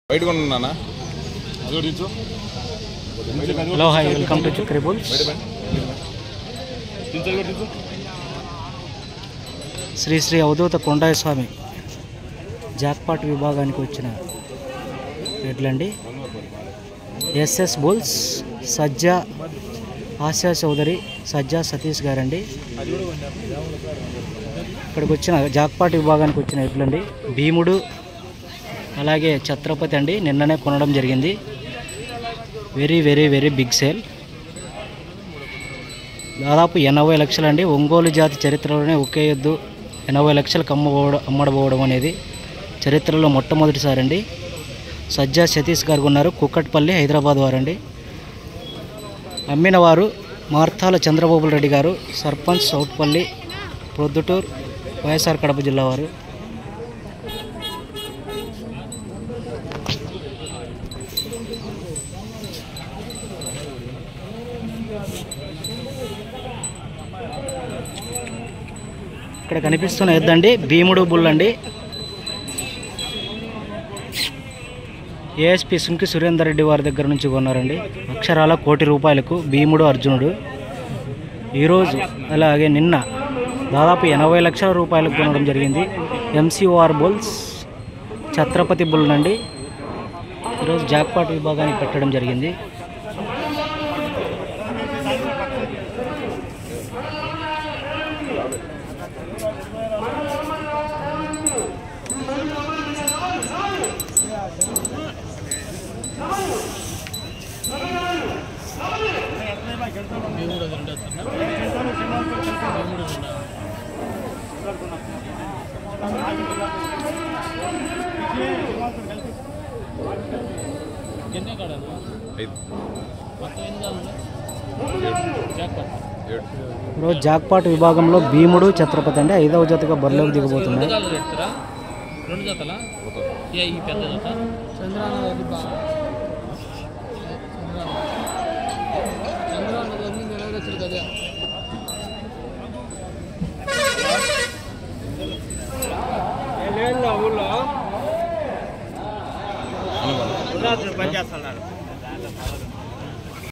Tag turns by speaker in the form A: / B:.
A: బయట కొన్నానా అది దించు
B: hello hi welcome to Chikri bulls
A: దించు అది దించు
B: శ్రీ శ్రీ అవధూత కొండాయ స్వామి జాక్పాట్ విభాగానికి వచ్చిన ఎట్లండి ఎస్ఎస్ బుల్స్ సజ్జా ఆశా చౌదరి సజ్జా సతీష్ గారండి ఇక్కడికి వచ్చిన జాక్పాట్ విభాగానికి వచ్చిన ఎట్లండి భీముడు అలాగే ఛత్రపతి అండి నిన్ననే కొనడం జరిగింది very very very big sale దాదాపు ఎనభై లక్షలండి ఒంగోలు జాతి చరిత్రలోనే ఒకే ఎద్దు ఎనభై లక్షలకు అమ్మబోవడం అమ్మడబోవడం అనేది చరిత్రలో మొట్టమొదటిసారి అండి సజ్జా సతీష్ గారు ఉన్నారు కుక్కట్పల్లి హైదరాబాద్ వారండి అమ్మిన వారు మార్తాల చంద్రబాబు రెడ్డి గారు సర్పంచ్ సౌట్పల్లి ప్రొద్దుటూరు వైఎస్ఆర్ కడప జిల్లా వారు ఇక్కడ కనిపిస్తున్న ఎద్దండి భీముడు బుల్ అండి ఏఎస్పి సుంకి సురేందర్ రెడ్డి వారి దగ్గర నుంచి కొన్నారండి అక్షరాల కోటి రూపాయలకు భీముడు అర్జునుడు ఈరోజు అలాగే నిన్న దాదాపు ఎనభై లక్షల రూపాయలకు కొనడం జరిగింది ఎంసీఓఆర్ బుల్స్ ఛత్రపతి బుల్ అండి ఈరోజు జాక్పాట్ విభాగానికి పెట్టడం జరిగింది
A: ఐదు ఏడు
B: ఈరోజు జాక్పాట్ విభాగంలో భీముడు ఛత్రపతి అండి ఐదవ జతగా బరిలోకి దిగబోతున్నాయి
C: రెండు జతలా
A: ఒక
C: ఏ ఈ పెద్ద జత
A: అనుకోండి